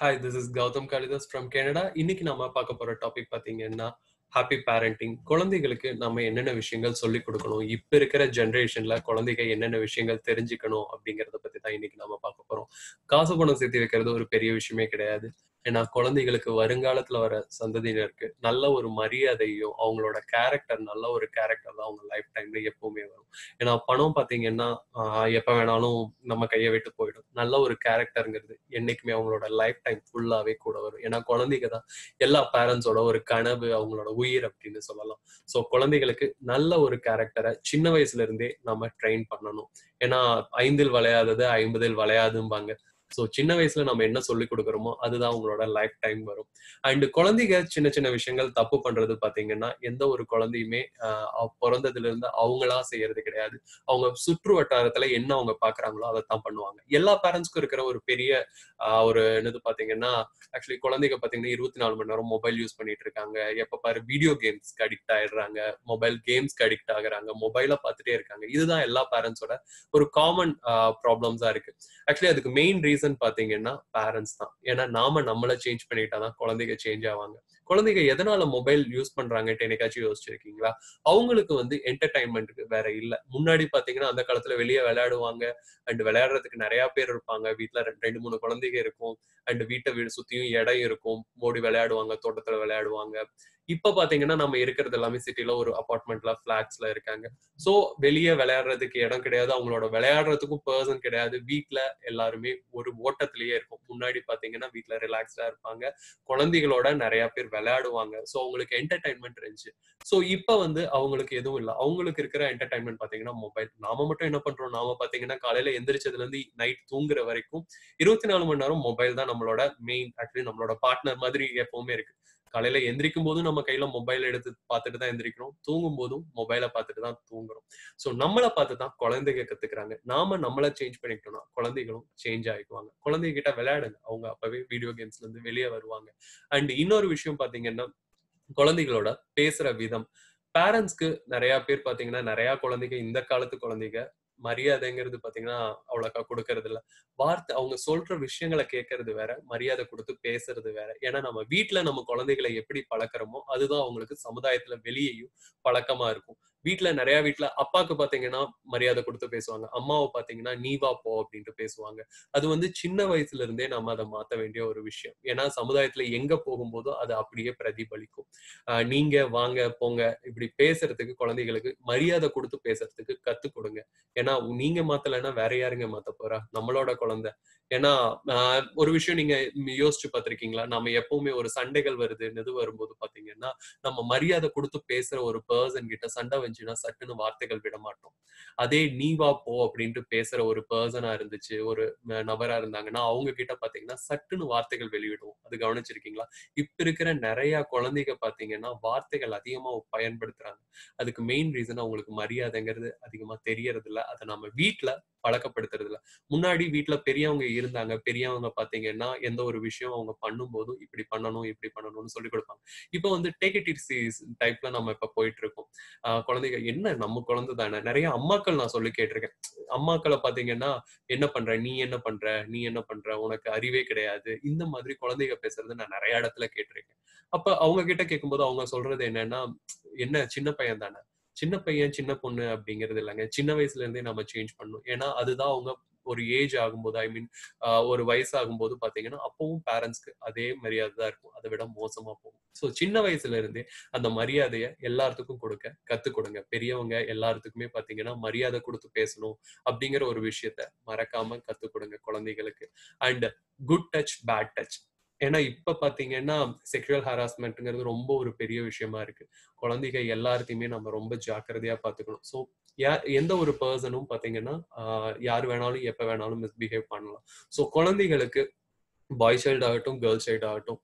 hi this is Gautham Kalidas from Canada இன்னைக்கு நம்ம பார்க்க போற டாபிக் பாத்தீங்கன்னா ஹாப்பி பேரண்டிங் குழந்தைகளுக்கு நம்ம என்னென்ன விஷயங்கள் சொல்லி கொடுக்கணும் இப்ப இருக்கிற ஜென்ரேஷன்ல குழந்தைங்க என்னென்ன விஷயங்கள் தெரிஞ்சுக்கணும் அப்படிங்கறத பத்தி தான் இன்னைக்கு நம்ம பார்க்க போறோம் காசு பணம் சேர்த்து வைக்கிறது ஒரு பெரிய விஷயமே கிடையாது ஏன்னா குழந்தைகளுக்கு வருங்காலத்துல வர சந்ததியினருக்கு நல்ல ஒரு மரியாதையும் அவங்களோட கேரக்டர் நல்ல ஒரு கேரக்டர் தான் அவங்க லைஃப் டைம்ல எப்பவுமே வரும் ஏன்னா பணம் பாத்தீங்கன்னா ஆஹ் எப்ப வேணாலும் நம்ம கையை விட்டு போயிடும் நல்ல ஒரு கேரக்டருங்கிறது என்னைக்குமே அவங்களோட லைஃப் டைம் ஃபுல்லாவே கூட வரும் ஏன்னா குழந்தைங்க தான் எல்லா பேரண்ட்ஸோட ஒரு கனவு அவங்களோட உயிர் அப்படின்னு சொல்லலாம் ஸோ குழந்தைகளுக்கு நல்ல ஒரு கேரக்டரை சின்ன வயசுல இருந்தே நம்ம ட்ரெயின் பண்ணணும் ஏன்னா ஐந்தில் விளையாதது ஐம்பதில் விளையாதும்பாங்க ஸோ சின்ன வயசுல நம்ம என்ன சொல்லி கொடுக்குறோமோ அதுதான் அவங்களோட லைஃப் டைம் வரும் அண்ட் குழந்தைங்க சின்ன சின்ன விஷயங்கள் தப்பு பண்றது பாத்தீங்கன்னா எந்த ஒரு குழந்தையுமே ஆஹ் பிறந்ததுல இருந்து அவங்களா செய்யறது கிடையாது அவங்க சுற்று வட்டாரத்துல என்ன அவங்க பாக்குறாங்களோ அதை தான் பண்ணுவாங்க எல்லா பேரண்ட்ஸ்க்கும் இருக்கிற ஒரு பெரிய ஆஹ் ஒரு என்னது பாத்தீங்கன்னா ஆக்சுவலி குழந்தைங்க பாத்தீங்கன்னா இருபத்தி நாலு மணி நேரம் மொபைல் யூஸ் பண்ணிட்டு இருக்காங்க எப்ப பாரு வீடியோ கேம்ஸ்க்கு அடிக்ட் ஆயிடுறாங்க மொபைல் கேம்ஸ்க்கு அடிக்ட் ஆகுறாங்க மொபைல பார்த்துட்டே இருக்காங்க இதுதான் எல்லா பேரண்ட்ஸோட ஒரு காமன் ப்ராப்ளம்ஸா இருக்கு ஆக்சுவலி அதுக்கு மெயின் ரீசன் பாத்தீங்கன்னா பேரண்ட்ஸ் தான் ஏன்னா நாம நம்மள சேஞ்ச் பண்ணிட்டாதான் குழந்தைங்க சேஞ்ச் ஆவாங்க குழந்தைங்க எதனால மொபைல் யூஸ் பண்றாங்கன்ட்டு என்னைக்காச்சும் யோசிச்சிருக்கீங்களா அவங்களுக்கு வந்து என்டர்டைன்மெண்ட்டுக்கு வேற இல்ல முன்னாடி பாத்தீங்கன்னா அந்த காலத்துல வெளியே விளையாடுவாங்க அண்ட் விளையாடுறதுக்கு நிறைய பேர் இருப்பாங்க வீட்டுல ரெண்டு மூணு குழந்தைங்க இருக்கும் அண்ட் வீட்டை வீடு சுத்தியும் இடம் இருக்கும் ஓடி விளையாடுவாங்க தோட்டத்துல விளையாடுவாங்க இப்ப பாத்தீங்கன்னா நம்ம இருக்கிறது எல்லாமே சிட்டில ஒரு அபார்ட்மெண்ட்ல பிளாட்ஸ்ல இருக்காங்க சோ வெளியே விளையாடுறதுக்கு இடம் கிடையாது அவங்களோட விளையாடுறதுக்கும் பர்சன் கிடையாது வீட்டுல எல்லாருமே ஒரு ஓட்டத்திலேயே இருக்கும் முன்னாடி பாத்தீங்கன்னா வீட்டுல ரிலாக்ஸ்டா இருப்பாங்க குழந்தைகளோட நிறைய பேர் விளையாடுவாங்க சோ அவங்களுக்கு என்டர்டைன்மெண்ட் இருந்துச்சு சோ இப்ப வந்து அவங்களுக்கு எதுவும் இல்லை அவங்களுக்கு இருக்கிற என்டர்டைன்மெண்ட் பாத்தீங்கன்னா மொபைல் நாம மட்டும் என்ன பண்றோம் நாம பாத்தீங்கன்னா காலையில எந்திரிச்சதுல இருந்து நைட் தூங்குற வரைக்கும் இருபத்தி நாலு மணி நேரம் மொபைல் தான் நம்மளோட மெயின் ஆக்சுவலி நம்மளோட பார்ட்னர் மாதிரி எப்பவுமே இருக்கு காலையில எந்திரிக்கும் போதும் நம்ம கையில மொபைல் எடுத்து பார்த்துட்டு தான் எந்திரிக்கிறோம் தூங்கும் போதும் மொபைலை பார்த்துட்டு தான் தூங்குறோம் ஸோ நம்மளை பார்த்து தான் குழந்தைங்க கத்துக்கிறாங்க நாம நம்மளை சேஞ்ச் பண்ணிக்கிட்டோம்னா குழந்தைகளும் சேஞ்ச் ஆகிக்குவாங்க குழந்தைங்க கிட்ட விளையாடுங்க அவங்க அப்பவே வீடியோ கேம்ஸ்ல இருந்து வெளியே வருவாங்க அண்ட் இன்னொரு விஷயம் பாத்தீங்கன்னா குழந்தைகளோட பேசுற விதம் பேரண்ட்ஸ்க்கு நிறைய பேர் பாத்தீங்கன்னா நிறைய குழந்தைங்க இந்த காலத்து குழந்தைங்க மரியாதைங்கிறது பாத்தீங்கன்னா அவ்வளோக்கா கொடுக்கறது இல்ல வார்த்தை அவங்க சொல்ற விஷயங்களை கேட்கறது வேற மரியாதை கொடுத்து பேசுறது வேற ஏன்னா நம்ம வீட்டுல நம்ம குழந்தைகளை எப்படி பழக்கிறோமோ அதுதான் அவங்களுக்கு சமுதாயத்துல வெளியேயும் பழக்கமா இருக்கும் வீட்டுல நிறைய வீட்டுல அப்பாவுக்கு பாத்தீங்கன்னா மரியாதை கொடுத்து பேசுவாங்க அம்மாவை பாத்தீங்கன்னா நீ வா போ அப்படின்ட்டு பேசுவாங்க அது வந்து சின்ன வயசுல இருந்தே நம்ம அதை மாத்த வேண்டிய ஒரு விஷயம் ஏன்னா சமுதாயத்துல எங்க போகும்போதோ அது அப்படியே பிரதிபலிக்கும் ஆஹ் நீங்க வாங்க போங்க இப்படி பேசுறதுக்கு குழந்தைகளுக்கு மரியாதை கொடுத்து பேசுறதுக்கு கத்து கொடுங்க ஏன்னா நீங்க மாத்தலைன்னா வேற யாருங்க மாத்த போறா நம்மளோட குழந்தை ஏன்னா ஒரு விஷயம் நீங்க யோசிச்சு பார்த்திருக்கீங்களா நம்ம எப்பவுமே ஒரு சண்டைகள் வருது இது வரும்போது பாத்தீங்கன்னா நம்ம மரியாதை கொடுத்து பேசுற ஒரு பர்சன் கிட்ட சண்டை வந்துச்சுன்னா சட்டுன்னு வார்த்தைகள் விட மாட்டோம் அதே நீ வா போ அப்படின்ட்டு பேசுற ஒரு பர்சனா இருந்துச்சு ஒரு நபரா இருந்தாங்கன்னா அவங்க கிட்ட பாத்தீங்கன்னா சட்டுன்னு வார்த்தைகள் வெளியிடுவோம் அது கவனிச்சிருக்கீங்களா இப்ப இருக்கிற நிறைய குழந்தைங்க பாத்தீங்கன்னா வார்த்தைகள் அதிகமா பயன்படுத்துறாங்க அதுக்கு மெயின் ரீசன் அவங்களுக்கு மரியாதைங்கிறது அதிகமா தெரியறது இல்ல அதை நம்ம வீட்டுல பழக்கப்படுத்துறது இல்ல முன்னாடி வீட்டுல பெரியவங்க இருந்தாங்க பெரியவங்க பாத்தீங்கன்னா எந்த ஒரு விஷயம் அவங்க பண்ணும் போதும் இப்படி பண்ணணும் இப்படி பண்ணணும்னு சொல்லி கொடுப்பாங்க இப்ப வந்து டேக் இட் இட் சீஸ் டைப்ல நம்ம இப்ப போயிட்டு இருக்கோம் ஆஹ் குழந்தைங்க என்ன நம்ம குழந்தை தானே நிறைய அம்மாக்கள் நான் சொல்லி கேட்டிருக்கேன் அம்மாக்களை பாத்தீங்கன்னா என்ன பண்ற நீ என்ன பண்ற நீ என்ன பண்ற உனக்கு அறிவே கிடையாது இந்த மாதிரி குழந்தைங்க பேசுறது நான் நிறைய இடத்துல கேட்டிருக்கேன் அப்ப அவங்க கிட்ட கேட்கும்போது அவங்க சொல்றது என்னன்னா என்ன சின்ன பையன் தானே சின்ன பையன் சின்ன பொண்ணு அப்படிங்கிறது இல்லைங்க சின்ன வயசுல இருந்தே நம்ம சேஞ்ச் பண்ணணும் ஏன்னா அதுதான் அவங்க ஒரு ஏஜ் ஆகும்போது ஐ மீன் ஒரு வயசு ஆகும்போது பாத்தீங்கன்னா அப்பவும் பேரண்ட்ஸ்க்கு அதே மரியாதை தான் இருக்கும் அதை விட மோசமா போகும் ஸோ சின்ன வயசுல இருந்தே அந்த மரியாதையை எல்லாத்துக்கும் கொடுக்க கத்து கொடுங்க பெரியவங்க எல்லாத்துக்குமே பாத்தீங்கன்னா மரியாதை கொடுத்து பேசணும் அப்படிங்கிற ஒரு விஷயத்த மறக்காம கத்து கொடுங்க குழந்தைகளுக்கு and good touch bad touch ஏன்னா இப்ப பாத்தீங்கன்னா செக்ஷுவல் ஹராஸ்மெண்ட்ங்கிறது ரொம்ப ஒரு பெரிய விஷயமா இருக்கு குழந்தைங்க எல்லாத்தையுமே நம்ம ரொம்ப ஜாக்கிரதையா பாத்துக்கணும் ஸோ யார் எந்த ஒரு பர்சனும் பாத்தீங்கன்னா யார் வேணாலும் எப்ப வேணாலும் மிஸ்பிஹேவ் பண்ணலாம் ஸோ குழந்தைகளுக்கு பாய் சைல்டு ஆகட்டும் கேர்ள் சைல்டு ஆகட்டும்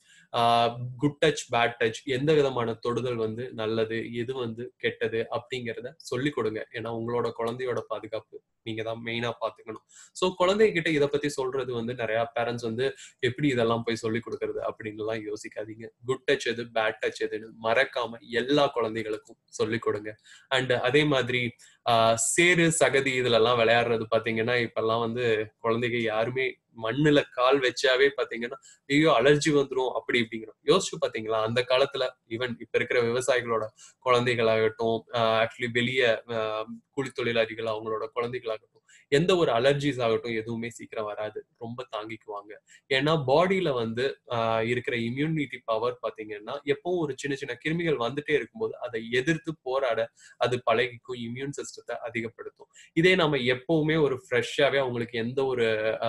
குட் டச் பேட் டச் எந்த விதமான தொடுதல் வந்து நல்லது எது வந்து கெட்டது அப்படிங்கிறத சொல்லி கொடுங்க ஏன்னா உங்களோட குழந்தையோட பாதுகாப்பு நீங்க தான் மெயினா பாத்துக்கணும் ஸோ குழந்தைகிட்ட இதை பத்தி சொல்றது வந்து நிறைய பேரண்ட்ஸ் வந்து எப்படி இதெல்லாம் போய் சொல்லி கொடுக்கறது அப்படின்னு எல்லாம் யோசிக்காதீங்க குட் டச் எது பேட் டச் எதுன்னு மறக்காம எல்லா குழந்தைகளுக்கும் சொல்லி கொடுங்க அண்ட் அதே மாதிரி ஆஹ் சேரு சகதி இதுல எல்லாம் விளையாடுறது பாத்தீங்கன்னா இப்பெல்லாம் வந்து குழந்தைங்க யாருமே மண்ணுல கால் வச்சாவே பாத்தீங்கன்னா ஐயோ அலர்ஜி வந்துரும் அப்படி இப்படிங்கிறோம் யோசிச்சு பாத்தீங்களா அந்த காலத்துல ஈவன் இப்ப இருக்கிற விவசாயிகளோட குழந்தைகளாகட்டும் ஆக்சுவலி வெளியே கூலி தொழிலாளிகள் அவங்களோட குழந்தைகளாகட்டும் எந்த ஒரு அலர்ஜிஸ் ஆகட்டும் எதுவுமே சீக்கிரம் வராது ரொம்ப தாங்கிக்குவாங்க ஏன்னா பாடியில வந்து ஆஹ் இருக்கிற இம்யூனிட்டி பவர் பாத்தீங்கன்னா எப்பவும் ஒரு சின்ன சின்ன கிருமிகள் வந்துட்டே இருக்கும்போது அதை எதிர்த்து போராட அது பழகிக்கும் இம்யூன் சிஸ்டத்தை அதிகப்படுத்தும் இதே நம்ம எப்பவுமே ஒரு ஃப்ரெஷ்ஷாவே அவங்களுக்கு எந்த ஒரு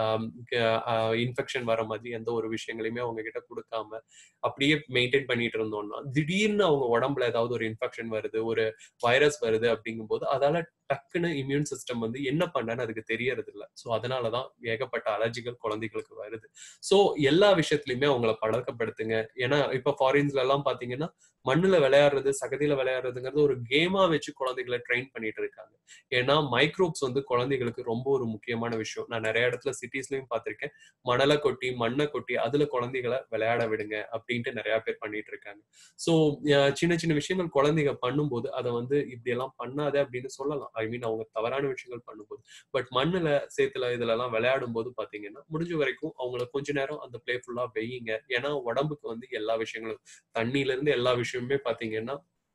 இன்ஃபெக்ஷன் வர மாதிரி எந்த ஒரு விஷயங்களையுமே அவங்க கிட்ட கொடுக்காம அப்படியே மெயின்டைன் பண்ணிட்டு இருந்தோம்னா திடீர்னு அவங்க உடம்புல ஏதாவது ஒரு இன்ஃபெக்ஷன் வருது ஒரு வைரஸ் வருது அப்படிங்கும்போது அதால டக்குன்னு இம்யூன் சிஸ்டம் வந்து என்ன பண்ணன்னு அதுக்கு தெரியறது இல்ல சோ அதனாலதான் ஏகப்பட்ட அலர்ஜிகள் குழந்தைகளுக்கு வருது சோ எல்லா விஷயத்துலயுமே அவங்கள பழக்கப்படுத்துங்க ஏன்னா இப்ப ஃபாரின்ஸ்ல எல்லாம் பாத்தீங்கன்னா மண்ணுல விளையாடுறது சகதியில விளையாடுறதுங்கிறது ஒரு கேமா வச்சு குழந்தைகளை ட்ரெயின் பண்ணிட்டு இருக்காங்க ஏன்னா மைக்ரோப்ஸ் வந்து குழந்தைகளுக்கு ரொம்ப ஒரு முக்கியமான விஷயம் நான் நிறைய இடத்துல சிட்டிஸ்லயும் பார்த்திருக்கேன் மணலை கொட்டி மண்ணை கொட்டி அதுல குழந்தைகளை விளையாட விடுங்க அப்படின்ட்டு நிறைய பேர் பண்ணிட்டு இருக்காங்க சோ சின்ன சின்ன விஷயங்கள் குழந்தைங்க பண்ணும்போது அதை வந்து இப்படி எல்லாம் பண்ணாத அப்படின்னு சொல்லலாம் ஐ மீன் அவங்க தவறான விஷயங்கள் பண்ணும்போது பட் மண்ணுல சேத்துல இதுல எல்லாம் விளையாடும் போது பாத்தீங்கன்னா முடிஞ்ச வரைக்கும் அவங்கள கொஞ்ச நேரம் அந்த பிளேஃபுல்லா வெய்யுங்க ஏன்னா உடம்புக்கு வந்து எல்லா விஷயங்களும் தண்ணியில இருந்து எல்லா விஷயமுமே பாத்தீங்கன்னா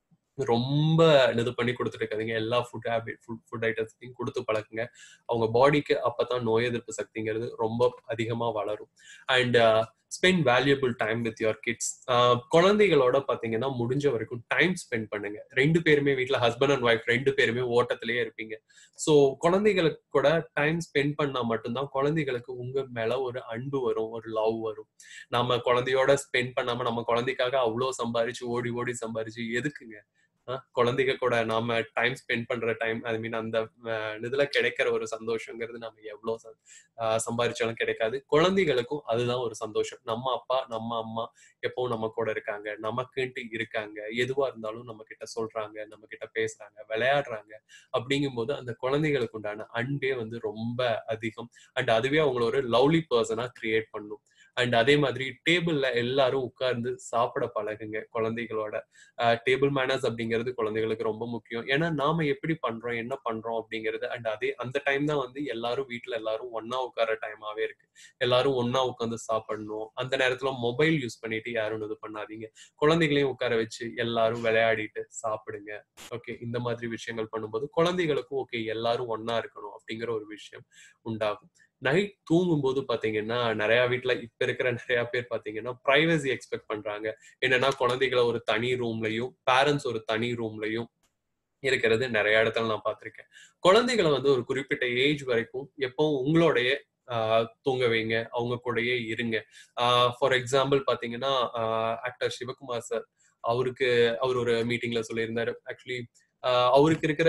ரொம்ப இது பண்ணி கொடுத்துட்டு இருக்காதீங்க எல்லா ஃபுட் ஹேபிட் ஃபுட் ஃபுட் ஐட்டம்ஸையும் கொடுத்து பழக்குங்க அவங்க பாடிக்கு அப்பதான் நோய் எதிர்ப்பு சக்திங்கிறது ரொம்ப அதிகமா வளரும் and spend valuable time with your kids குழந்தைகளோட பாத்தீங்கன்னா முடிஞ்ச வரைக்கும் டைம் ஸ்பெண்ட் பண்ணுங்க ரெண்டு பேருமே வீட்டுல ஹஸ்பண்ட் அண்ட் ஒய்ஃப் ரெண்டு பேருமே ஓட்டத்திலேயே இருப்பீங்க ஸோ குழந்தைகளுக்கு கூட டைம் ஸ்பெண்ட் பண்ணா மட்டும்தான் குழந்தைகளுக்கு உங்க மேல ஒரு அன்பு வரும் ஒரு லவ் வரும் நம்ம குழந்தையோட ஸ்பெண்ட் பண்ணாம நம்ம குழந்தைக்காக அவ்வளவு சம்பாரிச்சு ஓடி ஓடி சம்பாரிச்சு எதுக்குங்க குழந்தைங்க கூட நாம டைம் ஸ்பெண்ட் பண்ற டைம் ஐ மீன் அந்த இதுல கிடைக்கிற ஒரு சந்தோஷங்கிறது நம்ம எவ்வளவு சம்பாரிச்சாலும் கிடைக்காது குழந்தைகளுக்கும் அதுதான் ஒரு சந்தோஷம் நம்ம அப்பா நம்ம அம்மா எப்பவும் நம்ம கூட இருக்காங்க நமக்குன்ட்டு இருக்காங்க எதுவா இருந்தாலும் நம்ம கிட்ட சொல்றாங்க நம்ம கிட்ட பேசுறாங்க விளையாடுறாங்க அப்படிங்கும்போது அந்த குழந்தைகளுக்கு உண்டான அன்பே வந்து ரொம்ப அதிகம் அண்ட் அதுவே அவங்கள ஒரு லவ்லி பர்சனா கிரியேட் பண்ணும் அண்ட் அதே மாதிரி டேபிள்ல எல்லாரும் உட்கார்ந்து சாப்பிட பழகுங்க குழந்தைகளோட டேபிள் மேனர்ஸ் அப்படிங்கிறது குழந்தைகளுக்கு ரொம்ப முக்கியம் ஏன்னா நாம எப்படி பண்றோம் என்ன பண்றோம் அப்படிங்கிறது அண்ட் அதே அந்த டைம் தான் வந்து எல்லாரும் வீட்டுல எல்லாரும் ஒன்னா உட்கார டைமாவே இருக்கு எல்லாரும் ஒன்னா உட்காந்து சாப்பிடணும் அந்த நேரத்துல மொபைல் யூஸ் பண்ணிட்டு யாரும் இது பண்ணாதீங்க குழந்தைகளையும் உட்கார வச்சு எல்லாரும் விளையாடிட்டு சாப்பிடுங்க ஓகே இந்த மாதிரி விஷயங்கள் பண்ணும்போது குழந்தைகளுக்கும் ஓகே எல்லாரும் ஒன்னா இருக்கணும் அப்படிங்கிற ஒரு விஷயம் உண்டாகும் நைட் தூங்கும் போது பாத்தீங்கன்னா நிறைய வீட்டுல இப்ப இருக்கிற நிறைய பேர் பாத்தீங்கன்னா பிரைவசி எக்ஸ்பெக்ட் பண்றாங்க என்னன்னா குழந்தைகளை ஒரு தனி ரூம்லயும் பேரண்ட்ஸ் ஒரு தனி ரூம்லயும் இருக்கிறது நிறைய இடத்துல நான் பார்த்திருக்கேன் குழந்தைகளை வந்து ஒரு குறிப்பிட்ட ஏஜ் வரைக்கும் எப்பவும் உங்களோடைய தூங்க வைங்க அவங்க கூடயே இருங்க ஃபார் எக்ஸாம்பிள் பாத்தீங்கன்னா ஆக்டர் சிவகுமார் சார் அவருக்கு அவர் ஒரு மீட்டிங்ல சொல்லியிருந்தாரு ஆக்சுவலி அவருக்கு இருக்கிற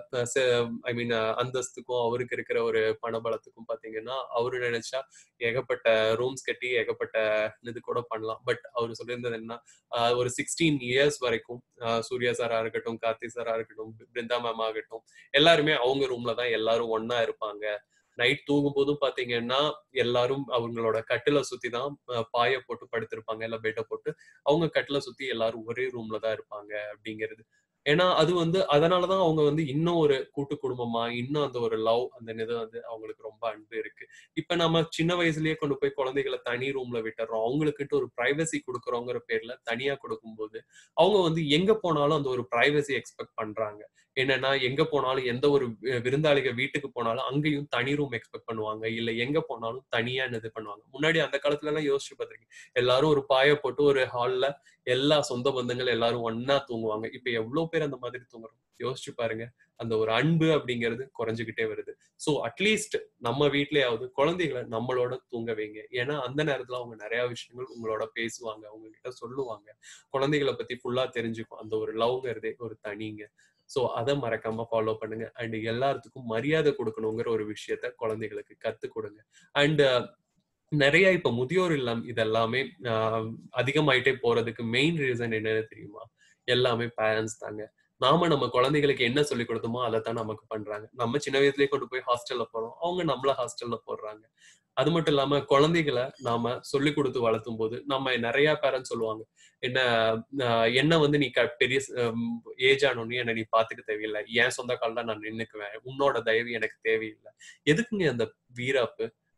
ஐ மீன் அந்தஸ்துக்கும் அவருக்கு இருக்கிற ஒரு பணபலத்துக்கும் பாத்தீங்கன்னா அவரு நினைச்சா ஏகப்பட்ட ரூம்ஸ் கட்டி ஏகப்பட்ட இது கூட பண்ணலாம் பட் அவர் சொல்லியிருந்தது என்ன ஒரு சிக்ஸ்டீன் இயர்ஸ் வரைக்கும் சூர்யா சாரா இருக்கட்டும் கார்த்தி சாரா இருக்கட்டும் பிருந்தா மேம் ஆகட்டும் எல்லாருமே அவங்க ரூம்ல தான் எல்லாரும் ஒன்னா இருப்பாங்க நைட் தூங்கும் போதும் பாத்தீங்கன்னா எல்லாரும் அவங்களோட கட்டில சுத்தி தான் பாய போட்டு படுத்திருப்பாங்க இல்ல பெட்டை போட்டு அவங்க கட்டில சுத்தி எல்லாரும் ஒரே ரூம்ல தான் இருப்பாங்க அப்படிங்கிறது ஏன்னா அது வந்து அதனாலதான் அவங்க வந்து இன்னும் ஒரு கூட்டு குடும்பமா இன்னும் அந்த ஒரு லவ் அந்த இது வந்து அவங்களுக்கு ரொம்ப அன்பு இருக்கு இப்ப நம்ம சின்ன வயசுலயே கொண்டு போய் குழந்தைகளை தனி ரூம்ல விட்டுறோம் அவங்களுக்கிட்ட ஒரு பிரைவசி கொடுக்குறோங்கிற பேர்ல தனியா கொடுக்கும்போது அவங்க வந்து எங்க போனாலும் அந்த ஒரு பிரைவசி எக்ஸ்பெக்ட் பண்றாங்க என்னன்னா எங்க போனாலும் எந்த ஒரு விருந்தாளிக வீட்டுக்கு போனாலும் அங்கேயும் தனி ரூம் எக்ஸ்பெக்ட் பண்ணுவாங்க இல்ல எங்க போனாலும் தனியா இது பண்ணுவாங்க முன்னாடி அந்த காலத்துல எல்லாம் யோசிச்சு பார்த்திருக்கேன் எல்லாரும் ஒரு பாய போட்டு ஒரு ஹால்ல எல்லா சொந்த பந்தங்கள் எல்லாரும் ஒன்னா தூங்குவாங்க இப்ப எவ்வளவு பேர் அந்த மாதிரி தூங்குறோம் யோசிச்சு பாருங்க அந்த ஒரு அன்பு அப்படிங்கிறது குறைஞ்சுகிட்டே வருது சோ அட்லீஸ்ட் நம்ம வீட்லயாவது குழந்தைகளை நம்மளோட தூங்க வைங்க ஏன்னா அந்த நேரத்துல அவங்க நிறைய விஷயங்கள் உங்களோட பேசுவாங்க அவங்க கிட்ட சொல்லுவாங்க குழந்தைகளை பத்தி ஃபுல்லா தெரிஞ்சுக்கும் அந்த ஒரு லவ்ங்கிறதே ஒரு தனிங்க சோ அதை மறக்காம ஃபாலோ பண்ணுங்க அண்ட் எல்லாத்துக்கும் மரியாதை கொடுக்கணுங்கிற ஒரு விஷயத்த குழந்தைகளுக்கு கத்து கொடுங்க அண்ட் நிறைய இப்ப முதியோர் இல்லம் இதெல்லாமே அதிகமாயிட்டே போறதுக்கு மெயின் ரீசன் என்னன்னு தெரியுமா எல்லாமே பேரண்ட்ஸ் தாங்க நாம நம்ம குழந்தைகளுக்கு என்ன சொல்லி கொடுத்தோமோ அதை தான் நமக்கு பண்றாங்க நம்ம சின்ன வயசுலயே கொண்டு போய் ஹாஸ்டல்ல போறோம் அவங்க நம்மள ஹாஸ்டல்ல போடுறாங்க அது மட்டும் இல்லாம குழந்தைகளை நாம சொல்லி கொடுத்து வளர்த்தும் போது நம்ம நிறைய பேரண்ட்ஸ் சொல்லுவாங்க என்ன என்ன வந்து நீ பெரிய ஏஜ் ஆனோன்னு என்ன நீ பாத்துக்க தேவையில்லை என் சொந்த காலில் நான் நின்னுக்குவேன் உன்னோட தயவு எனக்கு தேவையில்லை எதுக்குங்க அந்த வீராப்பு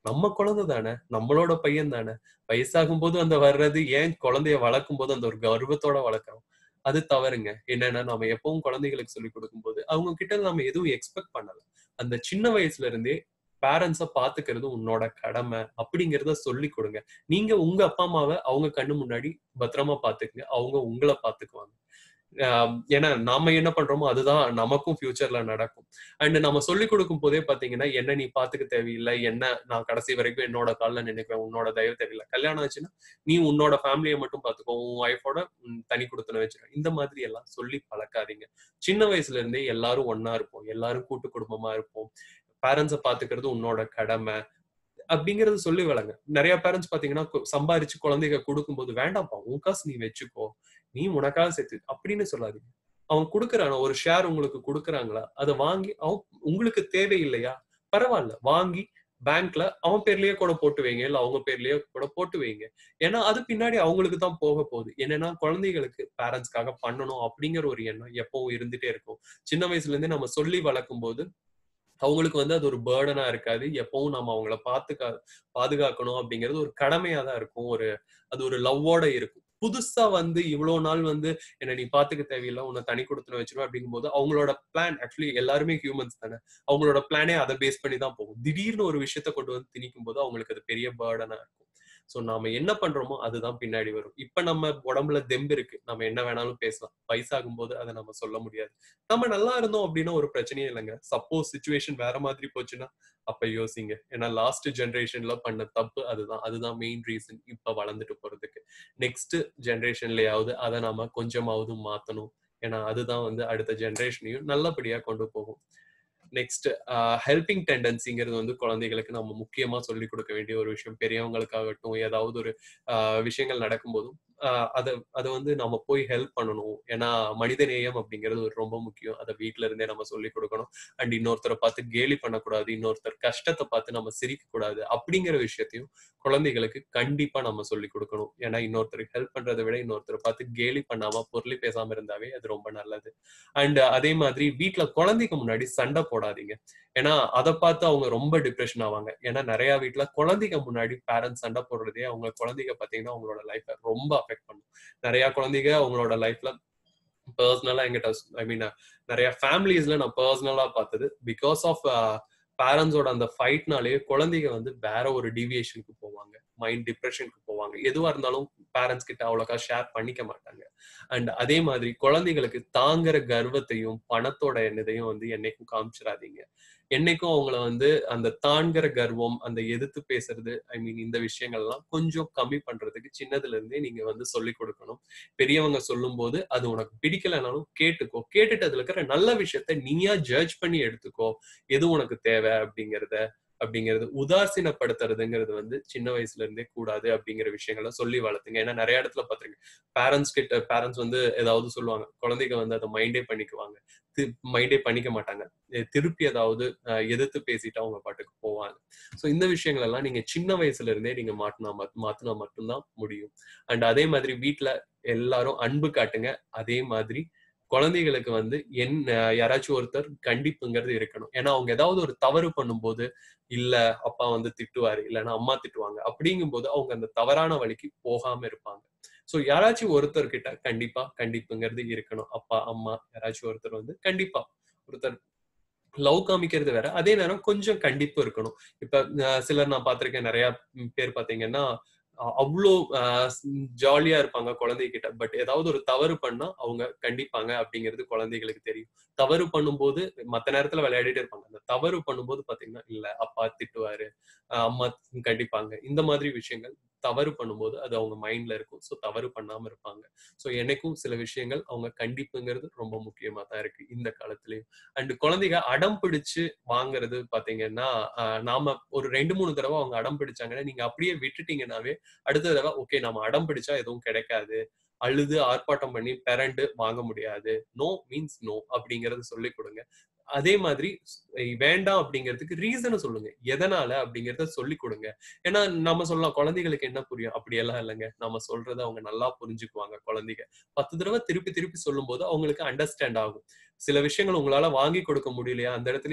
நம்ம குழந்தை தானே நம்மளோட பையன் தானே வயசாகும் போது அந்த வர்றது ஏன் குழந்தைய வளர்க்கும் போது அந்த ஒரு கர்வத்தோட வளர்க்குறோம் அது தவறுங்க என்னன்னா நம்ம எப்பவும் குழந்தைகளுக்கு சொல்லி கொடுக்கும்போது அவங்க கிட்ட நம்ம எதுவும் எக்ஸ்பெக்ட் பண்ணல அந்த சின்ன வயசுல இருந்தே பேரண்ட்ஸ பாத்துக்கிறது உன்னோட கடமை அப்படிங்கறத சொல்லி கொடுங்க நீங்க உங்க அப்பா அம்மாவை அவங்க கண்ணு முன்னாடி பத்திரமா பாத்துக்குங்க அவங்க உங்களை பாத்துக்குவாங்க ஆஹ் ஏன்னா நாம என்ன பண்றோமோ அதுதான் நமக்கும் ஃபியூச்சர்ல நடக்கும் அண்ட் நம்ம சொல்லி கொடுக்கும் போதே பாத்தீங்கன்னா என்ன நீ பாத்துக்க தேவையில்லை என்ன நான் கடைசி வரைக்கும் என்னோட கால்ல நினைக்கிறேன் உன்னோட தயவு தேவையில்லை கல்யாணம் ஆச்சுன்னா நீ உன்னோட ஃபேமிலியை மட்டும் பாத்துக்கோ உன் ஒய்ஃபோட தனி கொடுத்துன வச்சிருக்க இந்த மாதிரி எல்லாம் சொல்லி பழக்காதீங்க சின்ன வயசுல இருந்தே எல்லாரும் ஒன்னா இருப்போம் எல்லாரும் கூட்டு குடும்பமா இருப்போம் பேரண்ட்ஸை பாத்துக்கிறது உன்னோட கடமை அப்படிங்கறது சொல்லி வளங்க நிறைய பேரண்ட்ஸ் பாத்தீங்கன்னா கு- சம்பாரிச்சு குழந்தைங்க கொடுக்கும்போது வேண்டாம்ப்பா உன் காசு நீ வச்சுக்கோ நீ உனக்காக சேர்த்து அப்படின்னு சொல்லாதீங்க அவன் கொடுக்கறான ஒரு ஷேர் உங்களுக்கு கொடுக்கறாங்களா அதை வாங்கி அவன் உங்களுக்கு தேவையில்லையா பரவாயில்ல வாங்கி பேங்க்ல அவன் பேர்லயே கூட போட்டு வைங்க இல்ல அவங்க பேர்லயே கூட போட்டு வைங்க ஏன்னா அது பின்னாடி அவங்களுக்கு தான் போக போகுது என்னன்னா குழந்தைகளுக்கு பேரண்ட்ஸ்க்காக பண்ணணும் அப்படிங்கிற ஒரு எண்ணம் எப்பவும் இருந்துட்டே இருக்கும் சின்ன வயசுல இருந்தே நம்ம சொல்லி வளர்க்கும் போது அவங்களுக்கு வந்து அது ஒரு பேர்டனா இருக்காது எப்பவும் நம்ம அவங்கள பாத்துக்கா பாதுகாக்கணும் அப்படிங்கிறது ஒரு கடமையா தான் இருக்கும் ஒரு அது ஒரு லவ்வோட இருக்கும் புதுசா வந்து இவ்வளவு நாள் வந்து என்ன நீ பாத்துக்க தேவையில்லை உன்னை தனி கொடுத்துன வச்சிருவேன் அப்படிங்கும்போது அவங்களோட பிளான் ஆக்சுவலி எல்லாருமே ஹியூமன்ஸ் தானே அவங்களோட பிளானே அதை பேஸ் பண்ணி தான் போகும் திடீர்னு ஒரு விஷயத்த கொண்டு வந்து திணிக்கும் போது அவங்களுக்கு அது பெரிய பேர்டனா இருக்கும் சோ நாம என்ன பண்றோமோ அதுதான் பின்னாடி வரும் இப்ப நம்ம உடம்புல தெம்பு இருக்கு நம்ம என்ன வேணாலும் பேசலாம் வயசாகும் போது அதை நம்ம சொல்ல முடியாது நம்ம நல்லா இருந்தோம் அப்படின்னா ஒரு பிரச்சனையும் இல்லைங்க சப்போஸ் சுச்சுவேஷன் வேற மாதிரி போச்சுன்னா அப்ப யோசிங்க ஏன்னா லாஸ்ட் ஜெனரேஷன்ல பண்ண தப்பு அதுதான் அதுதான் மெயின் ரீசன் இப்ப வளர்ந்துட்டு போறதுக்கு நெக்ஸ்ட் ஜெனரேஷன்லயாவது அதை நாம கொஞ்சமாவது மாத்தணும் ஏன்னா அதுதான் வந்து அடுத்த ஜெனரேஷனையும் நல்லபடியா கொண்டு போகும் நெக்ஸ்ட் ஹெல்பிங் டெண்டன்சிங்கிறது வந்து குழந்தைகளுக்கு நம்ம முக்கியமா சொல்லி கொடுக்க வேண்டிய ஒரு விஷயம் பெரியவங்களுக்காகட்டும் ஏதாவது ஒரு ஆஹ் விஷயங்கள் நடக்கும்போதும் ஆஹ் அதை அதை வந்து நம்ம போய் ஹெல்ப் பண்ணணும் ஏன்னா மனிதநேயம் அப்படிங்கிறது ஒரு ரொம்ப முக்கியம் அதை வீட்ல இருந்தே நம்ம சொல்லி கொடுக்கணும் அண்ட் இன்னொருத்தரை பார்த்து கேலி பண்ணக்கூடாது இன்னொருத்தர் கஷ்டத்தை பார்த்து நம்ம சிரிக்க கூடாது அப்படிங்கிற விஷயத்தையும் குழந்தைகளுக்கு கண்டிப்பா நம்ம சொல்லி கொடுக்கணும் ஏன்னா இன்னொருத்தருக்கு ஹெல்ப் பண்றதை விட இன்னொருத்தரை பார்த்து கேலி பண்ணாம பொருளி பேசாம இருந்தாவே அது ரொம்ப நல்லது அண்ட் அதே மாதிரி வீட்ல குழந்தைக்கு முன்னாடி சண்டை போடாதீங்க ஏன்னா அதை பார்த்து அவங்க ரொம்ப டிப்ரெஷன் ஆவாங்க ஏன்னா நிறைய வீட்ல குழந்தைங்க முன்னாடி பேரண்ட்ஸ் சண்டை போடுறதே அவங்க குழந்தைங்க பாத்தீங்கன்னா அவங்களோட லைஃப்பை ரொம்ப அஃபெக்ட் பண்ணும் நிறைய குழந்தைங்க அவங்களோட லைஃப்ல பர்சனலா எங்கிட்ட ஐ மீன் நிறைய ஃபேமிலிஸ்ல நான் பர்சனலா பார்த்தது பிகாஸ் ஆஃப் பேரண்ட்ஸோட அந்த ஃபைட்னாலே குழந்தைங்க வந்து வேற ஒரு டிவியேஷனுக்கு போவாங்க மைண்ட் டிப்ரெஷனுக்கு போவாங்க எதுவா இருந்தாலும் பேரண்ட்ஸ் கிட்ட அவ்வளோக்கா ஷேர் பண்ணிக்க மாட்டாங்க அண்ட் அதே மாதிரி குழந்தைகளுக்கு தாங்குற கர்வத்தையும் பணத்தோட எண்ணத்தையும் வந்து என்னைக்கும் காமிச்சிடாதீங்க என்னைக்கும் அவங்கள வந்து அந்த தாண்கிற கர்வம் அந்த எதிர்த்து பேசுறது ஐ மீன் இந்த விஷயங்கள்லாம் கொஞ்சம் கம்மி பண்றதுக்கு சின்னதுல இருந்தே நீங்க வந்து சொல்லி கொடுக்கணும் பெரியவங்க சொல்லும் போது அது உனக்கு பிடிக்கலனாலும் கேட்டுக்கோ கேட்டுட்டு அதுல இருக்கிற நல்ல விஷயத்த நீயா ஜட்ஜ் பண்ணி எடுத்துக்கோ எது உனக்கு தேவை அப்படிங்கறத அப்படிங்கிறது உதாசீனப்படுத்துறதுங்கிறது வந்து சின்ன வயசுல இருந்தே கூடாது அப்படிங்கிற விஷயங்களை சொல்லி வளர்த்துங்க ஏன்னா நிறைய இடத்துல பாத்துருங்க பேரண்ட்ஸ் கிட்ட பேரண்ட்ஸ் வந்து ஏதாவது சொல்லுவாங்க குழந்தைங்க வந்து அதை மைண்டே பண்ணிக்குவாங்க மைண்டே பண்ணிக்க மாட்டாங்க திருப்பி ஏதாவது எதிர்த்து பேசிட்டு அவங்க பாட்டுக்கு போவாங்க ஸோ இந்த விஷயங்கள் எல்லாம் நீங்க சின்ன வயசுல இருந்தே நீங்க மாட்டினா மாத்தினா மட்டும்தான் முடியும் அண்ட் அதே மாதிரி வீட்டுல எல்லாரும் அன்பு காட்டுங்க அதே மாதிரி குழந்தைகளுக்கு வந்து என் யாராச்சும் ஒருத்தர் கண்டிப்புங்கிறது இருக்கணும் ஏன்னா அவங்க ஏதாவது ஒரு தவறு பண்ணும்போது இல்ல அப்பா வந்து திட்டுவாரு இல்லைன்னா அம்மா திட்டுவாங்க அப்படிங்கும் போது அவங்க அந்த தவறான வழிக்கு போகாம இருப்பாங்க சோ யாராச்சும் ஒருத்தர் கிட்ட கண்டிப்பா கண்டிப்புங்கிறது இருக்கணும் அப்பா அம்மா யாராச்சும் ஒருத்தர் வந்து கண்டிப்பா ஒருத்தர் லவ் காமிக்கிறது வேற அதே நேரம் கொஞ்சம் கண்டிப்பு இருக்கணும் இப்ப சிலர் நான் பார்த்திருக்கேன் நிறைய பேர் பாத்தீங்கன்னா அவ்வளோ ஜாலியா இருப்பாங்க குழந்தைகிட்ட பட் ஏதாவது ஒரு தவறு பண்ணா அவங்க கண்டிப்பாங்க அப்படிங்கிறது குழந்தைகளுக்கு தெரியும் தவறு பண்ணும்போது மத்த நேரத்துல விளையாடிட்டே இருப்பாங்க அந்த தவறு பண்ணும்போது பாத்தீங்கன்னா இல்ல அப்பா திட்டுவாரு அம்மா கண்டிப்பாங்க இந்த மாதிரி விஷயங்கள் தவறு பண்ணும்போது அது அவங்க மைண்ட்ல இருக்கும் ஸோ தவறு பண்ணாம இருப்பாங்க ஸோ எனக்கும் சில விஷயங்கள் அவங்க கண்டிப்புங்கிறது ரொம்ப முக்கியமா தான் இருக்கு இந்த காலத்துலயும் அண்ட் குழந்தைங்க அடம் பிடிச்சு வாங்குறது பாத்தீங்கன்னா நாம ஒரு ரெண்டு மூணு தடவை அவங்க அடம் பிடிச்சாங்கன்னா நீங்க அப்படியே விட்டுட்டீங்கன்னாவே அடுத்த தடவை ஓகே நம்ம அடம் பிடிச்சா எதுவும் கிடைக்காது அழுது ஆர்ப்பாட்டம் பண்ணி பெரண்டு வாங்க முடியாது நோ மீன்ஸ் நோ அப்படிங்கறது சொல்லி கொடுங்க அதே மாதிரி வேண்டாம் அப்படிங்கிறதுக்கு ரீசனை சொல்லுங்க எதனால அப்படிங்கறத சொல்லி கொடுங்க ஏன்னா நம்ம சொல்லலாம் குழந்தைகளுக்கு என்ன புரியும் அப்படியெல்லாம் இல்லைங்க நம்ம சொல்றத அவங்க நல்லா புரிஞ்சுக்குவாங்க குழந்தைங்க பத்து தடவை திருப்பி திருப்பி சொல்லும் போது அவங்களுக்கு அண்டர்ஸ்டாண்ட் ஆகும் சில விஷயங்கள் உங்களால வாங்கி கொடுக்க முடியலையா அந்த இடத்துலயே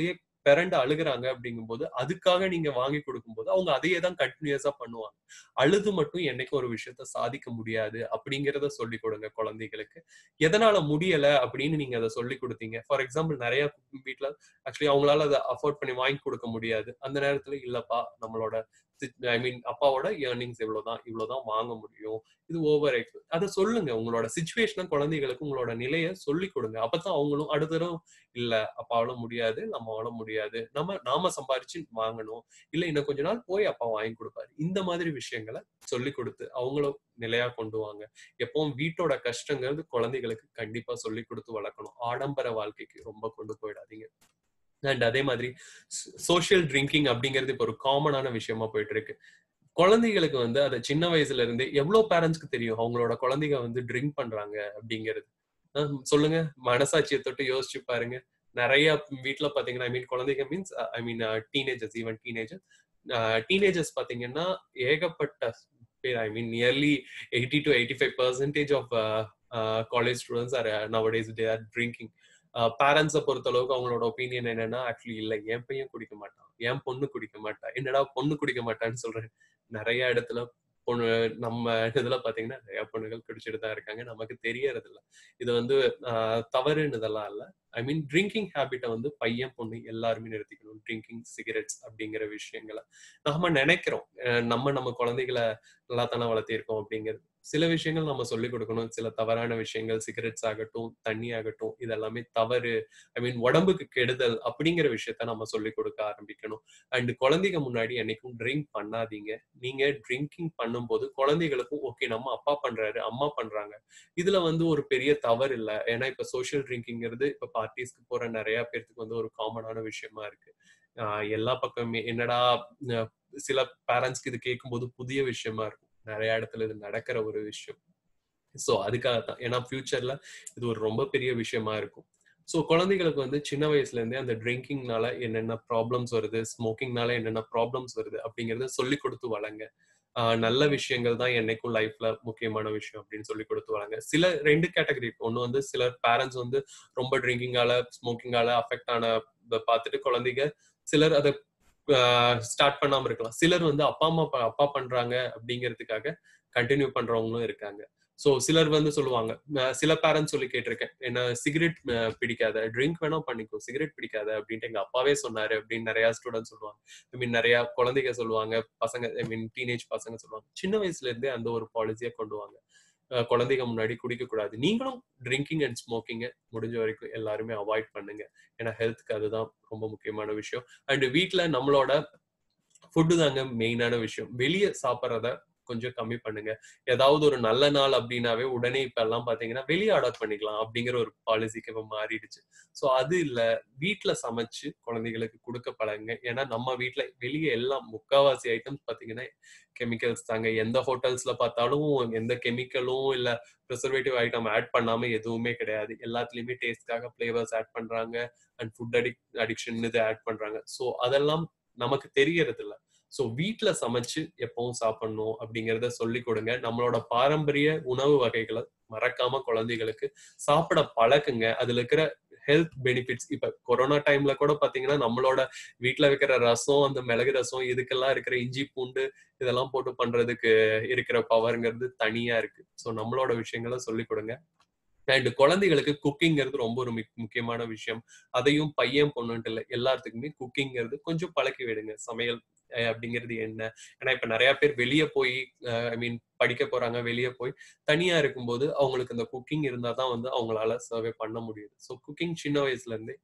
பிறண்டு அழுகுறாங்க அப்படிங்கும்போது அதுக்காக நீங்க வாங்கி கொடுக்கும்போது அவங்க அதையே தான் கண்டினியூஸா பண்ணுவாங்க அழுது மட்டும் என்னைக்கும் ஒரு விஷயத்த சாதிக்க முடியாது அப்படிங்கிறத சொல்லி கொடுங்க குழந்தைகளுக்கு எதனால முடியல அப்படின்னு நீங்க அதை சொல்லி கொடுத்தீங்க ஃபார் எக்ஸாம்பிள் நிறைய வீட்ல ஆக்சுவலி அவங்களால அதை அஃபோர்ட் பண்ணி வாங்கி கொடுக்க முடியாது அந்த நேரத்துல இல்லப்பா நம்மளோட ஐ மீன் அப்பாவோட ஏர்னிங்ஸ் இவ்வளவுதான் இவ்வளவுதான் வாங்க முடியும் இது ஓவர் எக்ஸ் அதை சொல்லுங்க உங்களோட சுச்சுவேஷனை குழந்தைகளுக்கு உங்களோட நிலையை சொல்லி கொடுங்க அப்பதான் அவங்களும் அடுத்த தடவை இல்ல அப்பாவால முடியாது நம்மளால முடியாது நம்ம நாம சம்பாரிச்சு வாங்கணும் இல்ல இன்னும் கொஞ்ச நாள் போய் அப்பா வாங்கி கொடுப்பாரு இந்த மாதிரி விஷயங்களை சொல்லி கொடுத்து அவங்கள நிலையா கொண்டு வாங்க எப்பவும் வீட்டோட கஷ்டங்கிறது குழந்தைகளுக்கு கண்டிப்பா சொல்லி கொடுத்து வளர்க்கணும் ஆடம்பர வாழ்க்கைக்கு ரொம்ப கொண்டு போயிடாதீங்க அண்ட் அதே மாதிரி சோஷியல் ட்ரிங்கிங் அப்படிங்கிறது இப்போ ஒரு காமனான விஷயமா போயிட்டு இருக்கு குழந்தைகளுக்கு வந்து அதை சின்ன வயசுல இருந்து எவ்வளவு பேரண்ட்ஸ்க்கு தெரியும் அவங்களோட குழந்தைங்க வந்து ட்ரிங்க் பண்றாங்க அப்படிங்கிறது அஹ் சொல்லுங்க மனசாட்சியை தொட்டு யோசிச்சு பாருங்க நிறைய வீட்ல பாத்தீங்கன்னா ஐ மீன் குழந்தைங்க means I mean teenagers even teenager teenagers பாத்தீங்கன்னா ஏகப்பட்ட பேர் I mean nearly eighty to eighty five percentage of college students are nowadays day are drinking பேரண்ட்ஸை பொறுத்த அளவுக்கு அவங்களோட ஒப்பீனியன் என்னன்னா ஆக்சுவலி இல்ல என் பையன் குடிக்க மாட்டான் என் பொண்ணு குடிக்க மாட்டா என்னடா பொண்ணு குடிக்க மாட்டான்னு சொல்றேன் நிறைய இடத்துல பொண்ணு நம்ம இதுல பாத்தீங்கன்னா நிறைய பொண்ணுகள் குடிச்சிட்டு தான் இருக்காங்க நமக்கு தெரியறது இல்ல இது வந்து தவறுன்னு இதெல்லாம் இல்ல ஐ மீன் ட்ரிங்கிங் ஹேபிட்டை வந்து பையன் பொண்ணு எல்லாருமே நிறுத்திக்கணும் ட்ரிங்கிங் சிகரெட்ஸ் அப்படிங்கிற விஷயங்களை நாம நினைக்கிறோம் நம்ம நம்ம குழந்தைகளை நல்லா தானே வளர்த்திருக்கோம் அப்படிங்கிறது சில விஷயங்கள் நம்ம சொல்லிக் கொடுக்கணும் சில தவறான விஷயங்கள் சிகரெட்ஸ் ஆகட்டும் தண்ணி ஆகட்டும் இதெல்லாமே தவறு ஐ மீன் உடம்புக்கு கெடுதல் அப்படிங்கிற விஷயத்த நம்ம சொல்லிக் கொடுக்க ஆரம்பிக்கணும் அண்ட் குழந்தைங்க முன்னாடி என்னைக்கும் ட்ரிங்க் பண்ணாதீங்க நீங்க ட்ரிங்கிங் பண்ணும்போது குழந்தைகளுக்கும் ஓகே நம்ம அப்பா பண்றாரு அம்மா பண்றாங்க இதுல வந்து ஒரு பெரிய தவறு இல்லை ஏன்னா இப்ப சோஷியல் ட்ரிங்கிங்கிறது இப்ப பார்ட்டிஸ்க்கு போற நிறைய பேர்த்துக்கு வந்து ஒரு காமனான விஷயமா இருக்கு எல்லா பக்கமே என்னடா சில பேரண்ட்ஸ்க்கு இது கேட்கும்போது புதிய விஷயமா இருக்கும் நிறைய இடத்துல இது நடக்கிற ஒரு விஷயம் ஸோ அதுக்காக தான் ஏன்னா ஃபியூச்சர்ல இது ஒரு ரொம்ப பெரிய விஷயமா இருக்கும் ஸோ குழந்தைகளுக்கு வந்து சின்ன வயசுல இருந்தே அந்த ட்ரிங்கிங்னால என்னென்ன ப்ராப்ளம்ஸ் வருது ஸ்மோக்கிங்னால என்னென்ன ப்ராப்ளம்ஸ் வருது அப்படிங்கறத சொல்லி கொடுத்து வளங்க நல்ல விஷயங்கள் தான் என்னைக்கும் லைஃப்ல முக்கியமான விஷயம் அப்படின்னு சொல்லி கொடுத்து வராங்க சில ரெண்டு கேட்டகரி ஒன்று வந்து சில பேரண்ட்ஸ் வந்து ரொம்ப ட்ரிங்கிங்கால ஸ்மோக்கிங்கால அஃபெக்ட் ஆன பார்த்துட்டு குழந்தைங்க சிலர் அதை ஸ்டார்ட் பண்ணாம இருக்கலாம் சிலர் வந்து அப்பா அம்மா அப்பா பண்றாங்க அப்படிங்கிறதுக்காக கண்டினியூ பண்றவங்களும் இருக்காங்க ஸோ சிலர் வந்து சொல்லுவாங்க சில பேரண்ட்ஸ் சொல்லி கேட்டிருக்கேன் என்ன சிகரெட் பிடிக்காத ட்ரிங்க் வேணா பண்ணிக்கோ சிகரெட் பிடிக்காத அப்படின்ட்டு எங்க அப்பாவே சொன்னாரு அப்படின்னு நிறைய ஸ்டூடெண்ட் சொல்லுவாங்க ஐ மீன் நிறைய குழந்தைங்க சொல்லுவாங்க பசங்க ஐ மீன் டீனேஜ் பசங்க சொல்லுவாங்க சின்ன வயசுல இருந்தே அந்த ஒரு பாலிசியை கொண்டு வாங்க குழந்தைங்க முன்னாடி குடிக்க கூடாது நீங்களும் ட்ரிங்கிங் அண்ட் ஸ்மோக்கிங்கை முடிஞ்ச வரைக்கும் எல்லாருமே அவாய்ட் பண்ணுங்க ஏன்னா ஹெல்த்துக்கு அதுதான் ரொம்ப முக்கியமான விஷயம் அண்ட் வீட்டுல நம்மளோட ஃபுட்டு தாங்க மெயினான விஷயம் வெளியே சாப்பிட்றத கொஞ்சம் கம்மி பண்ணுங்க ஏதாவது ஒரு நல்ல நாள் அப்படின்னாவே உடனே இப்ப எல்லாம் பாத்தீங்கன்னா வெளியே ஆர்டர் பண்ணிக்கலாம் அப்படிங்கிற ஒரு பாலிசிக்கு இப்ப மாறிடுச்சு ஸோ அது இல்ல வீட்டுல சமைச்சு குழந்தைகளுக்கு கொடுக்க பழகுங்க ஏன்னா நம்ம வீட்டுல வெளியே எல்லாம் முக்காவாசி ஐட்டம்ஸ் பாத்தீங்கன்னா கெமிக்கல்ஸ் தாங்க எந்த ஹோட்டல்ஸ்ல பார்த்தாலும் எந்த கெமிக்கலும் இல்ல ப்ரிசர்வேட்டிவ் ஐட்டம் ஆட் பண்ணாம எதுவுமே கிடையாது எல்லாத்துலயுமே டேஸ்ட்காக ஃபிளேவர்ஸ் ஆட் பண்றாங்க அண்ட் ஃபுட் அடிக் அடிக்ஷன் இது ஆட் பண்றாங்க ஸோ அதெல்லாம் நமக்கு தெரியறது இல்ல ஸோ வீட்டுல சமைச்சு எப்பவும் சாப்பிடணும் அப்படிங்கிறத சொல்லி கொடுங்க நம்மளோட பாரம்பரிய உணவு வகைகளை மறக்காம குழந்தைகளுக்கு சாப்பிட பழக்குங்க அதுல இருக்கிற ஹெல்த் பெனிஃபிட்ஸ் இப்ப கொரோனா டைம்ல கூட பாத்தீங்கன்னா நம்மளோட வீட்டுல வைக்கிற ரசம் அந்த மிளகு ரசம் இதுக்கெல்லாம் இருக்கிற இஞ்சி பூண்டு இதெல்லாம் போட்டு பண்றதுக்கு இருக்கிற பவர்ங்கிறது தனியா இருக்கு ஸோ நம்மளோட விஷயங்களை சொல்லி கொடுங்க அண்ட் குழந்தைகளுக்கு குக்கிங்கிறது ரொம்ப ஒரு முக்கியமான விஷயம் அதையும் பையன் பொண்ணுன்ட்டு இல்லை எல்லாத்துக்குமே குக்கிங்கிறது கொஞ்சம் பழக்கி விடுங்க சமையல் அப்படிங்கிறது என்ன ஏன்னா இப்ப நிறைய பேர் வெளியே போய் ஐ மீன் படிக்க போறாங்க வெளியே போய் தனியா இருக்கும்போது அவங்களுக்கு இந்த குக்கிங் இருந்தா தான் வந்து அவங்களால சர்வே பண்ண முடியுது ஸோ குக்கிங் சின்ன வயசுல இருந்தே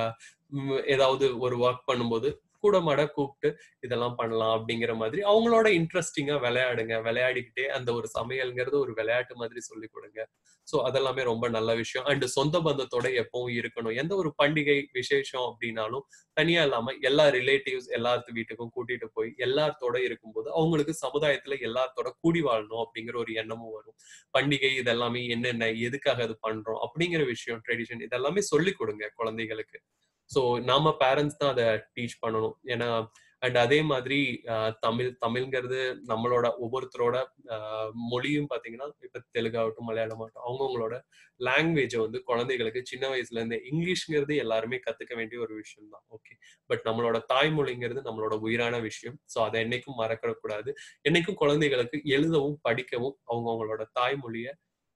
ஏதாவது ஒரு ஒர்க் பண்ணும்போது கூட மாட கூப்பிட்டு இதெல்லாம் பண்ணலாம் அப்படிங்கிற மாதிரி அவங்களோட இன்ட்ரெஸ்டிங்கா விளையாடுங்க விளையாடிக்கிட்டே அந்த ஒரு சமையல்ங்கிறது ஒரு விளையாட்டு மாதிரி சொல்லி கொடுங்க ஸோ அதெல்லாமே ரொம்ப நல்ல விஷயம் அண்ட் சொந்த பந்தத்தோட எப்பவும் இருக்கணும் எந்த ஒரு பண்டிகை விசேஷம் அப்படின்னாலும் தனியா இல்லாம எல்லா ரிலேட்டிவ்ஸ் எல்லாத்து வீட்டுக்கும் கூட்டிட்டு போய் எல்லாத்தோட இருக்கும்போது அவங்களுக்கு சமுதாயத்துல எல்லாத்தோட கூடி வாழணும் அப்படிங்கிற ஒரு எண்ணமும் வரும் பண்டிகை இதெல்லாமே என்னென்ன எதுக்காக அது பண்றோம் அப்படிங்கிற விஷயம் ட்ரெடிஷன் இதெல்லாமே சொல்லி கொடுங்க குழந்தைகளுக்கு ஸோ நாம பேரண்ட்ஸ் தான் அதை டீச் பண்ணணும் ஏன்னா அண்ட் அதே மாதிரி ஆஹ், தமிழ் தமிழ்ங்கிறது நம்மளோட ஒவ்வொருத்தரோட ஆஹ், மொழியும் பாத்தீங்கன்னா இப்ப தெலுங்காகட்டும் மலையாளம் ஆகட்டும் அவங்கவுங்களோட லாங்குவேஜை வந்து குழந்தைகளுக்கு சின்ன வயசுல இருந்து இங்கிலீஷ்ங்கிறது எல்லாருமே கத்துக்க வேண்டிய ஒரு விஷயம் தான் ஓகே பட் நம்மளோட தாய்மொழிங்கிறது நம்மளோட உயிரான விஷயம் ஸோ அதை என்னைக்கும் மறக்கக்கூடாது என்னைக்கும் குழந்தைகளுக்கு எழுதவும் படிக்கவும் அவங்கவுங்களோட தாய்மொழியை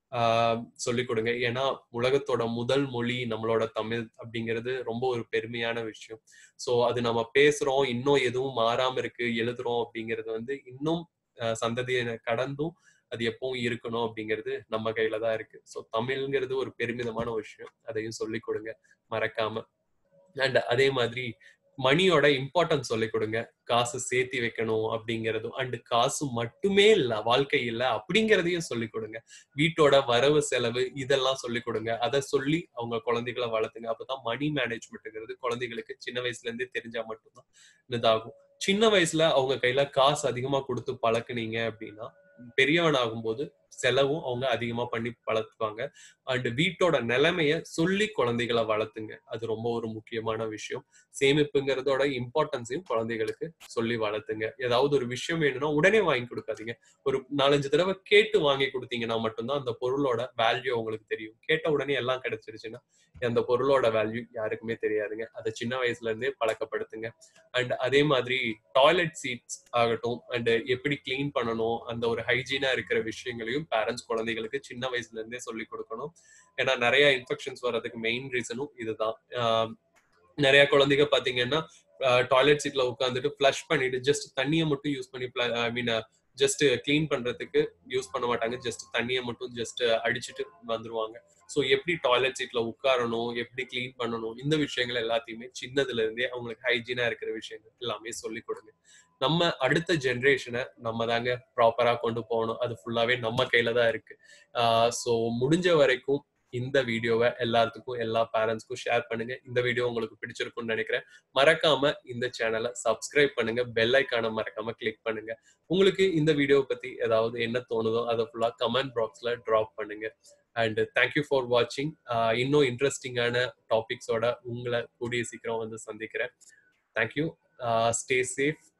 ஆஹ் சொல்லிக் கொடுங்க ஏன்னா உலகத்தோட முதல் மொழி நம்மளோட தமிழ் அப்படிங்கிறது ரொம்ப ஒரு பெருமையான விஷயம் ஸோ அது நம்ம பேசுறோம் இன்னும் எதுவும் மாறாம இருக்கு எழுதுறோம் அப்படிங்கிறது வந்து இன்னும் ஆஹ் சந்ததியை கடந்தும் அது எப்பவும் இருக்கணும் அப்படிங்கிறது நம்ம கையில தான் இருக்கு ஸோ தமிழ்ங்கிறது ஒரு பெருமிதமான விஷயம் அதையும் சொல்லிக் கொடுங்க மறக்காம அண்ட் அதே மாதிரி மணியோட இம்பார்ட்டன்ஸ் சொல்லிக் கொடுங்க காசு சேர்த்தி வைக்கணும் அப்படிங்கிறதும் அண்ட் காசு மட்டுமே இல்ல வாழ்க்கை இல்ல அப்படிங்கிறதையும் சொல்லிக் கொடுங்க வீட்டோட வரவு செலவு இதெல்லாம் சொல்லிக் கொடுங்க அதை சொல்லி அவங்க குழந்தைகளை வளர்த்துங்க அப்பதான் மணி மேனேஜ்மெண்ட்ங்கிறது குழந்தைகளுக்கு சின்ன வயசுல இருந்தே தெரிஞ்சா மட்டும்தான் இதாகும் சின்ன வயசுல அவங்க கையில காசு அதிகமா கொடுத்து பழக்குனீங்க அப்படின்னா பெரியவன் ஆகும்போது செலவும் அவங்க அதிகமா பண்ணி வளர்த்துவாங்க அண்ட் வீட்டோட நிலைமைய சொல்லி குழந்தைகளை வளர்த்துங்க அது ரொம்ப ஒரு முக்கியமான விஷயம் சேமிப்புங்கிறதோட இம்பார்ட்டன்ஸையும் குழந்தைகளுக்கு சொல்லி வளர்த்துங்க ஏதாவது ஒரு விஷயம் வேணும்னா உடனே வாங்கி கொடுக்காதீங்க ஒரு நாலஞ்சு தடவை கேட்டு வாங்கி கொடுத்தீங்கன்னா மட்டும்தான் அந்த பொருளோட வேல்யூ உங்களுக்கு தெரியும் கேட்ட உடனே எல்லாம் கிடைச்சிருச்சுன்னா அந்த பொருளோட வேல்யூ யாருக்குமே தெரியாதுங்க அதை சின்ன வயசுல இருந்தே பழக்கப்படுத்துங்க அண்ட் அதே மாதிரி டாய்லெட் சீட்ஸ் ஆகட்டும் அண்ட் எப்படி கிளீன் பண்ணணும் அந்த ஒரு ஹைஜீனா இருக்கிற விஷயங்களையும் பேரண்ட்ஸ் குழந்தைகளுக்கு சின்ன வயசுல இருந்தே சொல்லி கொடுக்கணும் ஏன்னா நிறைய இன்ஃபெக்ஷன்ஸ் வர்றதுக்கு மெயின் ரீசனும் இதுதான் ஆஹ் நிறைய குழந்தைங்க பாத்தீங்கன்னா டாய்லெட் சீட்ல உட்காந்துட்டு ஃபிளஷ் பண்ணிட்டு ஜஸ்ட் தண்ணியை மட்டும் யூஸ் பண்ணி ஐ மீன் ஜஸ்ட் கிளீன் பண்றதுக்கு யூஸ் பண்ண மாட்டாங்க ஜஸ்ட் தண்ணியை மட்டும் ஜஸ்ட் அடிச்சுட்டு வந்துருவாங்க ஸோ எப்படி டாய்லெட் சீட்ல உட்காரணும் எப்படி கிளீன் பண்ணணும் இந்த விஷயங்கள் எல்லாத்தையுமே சின்னதுல இருந்தே அவங்களுக்கு ஹைஜீனா இருக்கிற விஷயங்கள் எல்லாமே சொல்லி கொடுங்க நம்ம அடுத்த ஜென்ரேஷனை நம்ம தாங்க ப்ராப்பரா கொண்டு போகணும் அது ஃபுல்லாவே நம்ம கையில தான் இருக்கு ஸோ முடிஞ்ச வரைக்கும் இந்த வீடியோவை எல்லாத்துக்கும் எல்லா பேரண்ட்ஸ்க்கும் ஷேர் பண்ணுங்க இந்த வீடியோ உங்களுக்கு பிடிச்சிருக்கும்னு நினைக்கிறேன் மறக்காம இந்த சேனலை சப்ஸ்கிரைப் பண்ணுங்க பெல் ஐக்கான மறக்காம கிளிக் பண்ணுங்க உங்களுக்கு இந்த வீடியோவை பத்தி ஏதாவது என்ன தோணுதோ அதை ஃபுல்லா கமெண்ட் பாக்ஸ்ல ட்ராப் பண்ணுங்க அண்ட் தேங்க்யூ ஃபார் வாட்சிங் இன்னும் இன்ட்ரெஸ்டிங்கான டாபிக்ஸோட உங்களை கூடிய சீக்கிரம் வந்து சந்திக்கிறேன் தேங்க்யூ ஸ்டே சேஃப்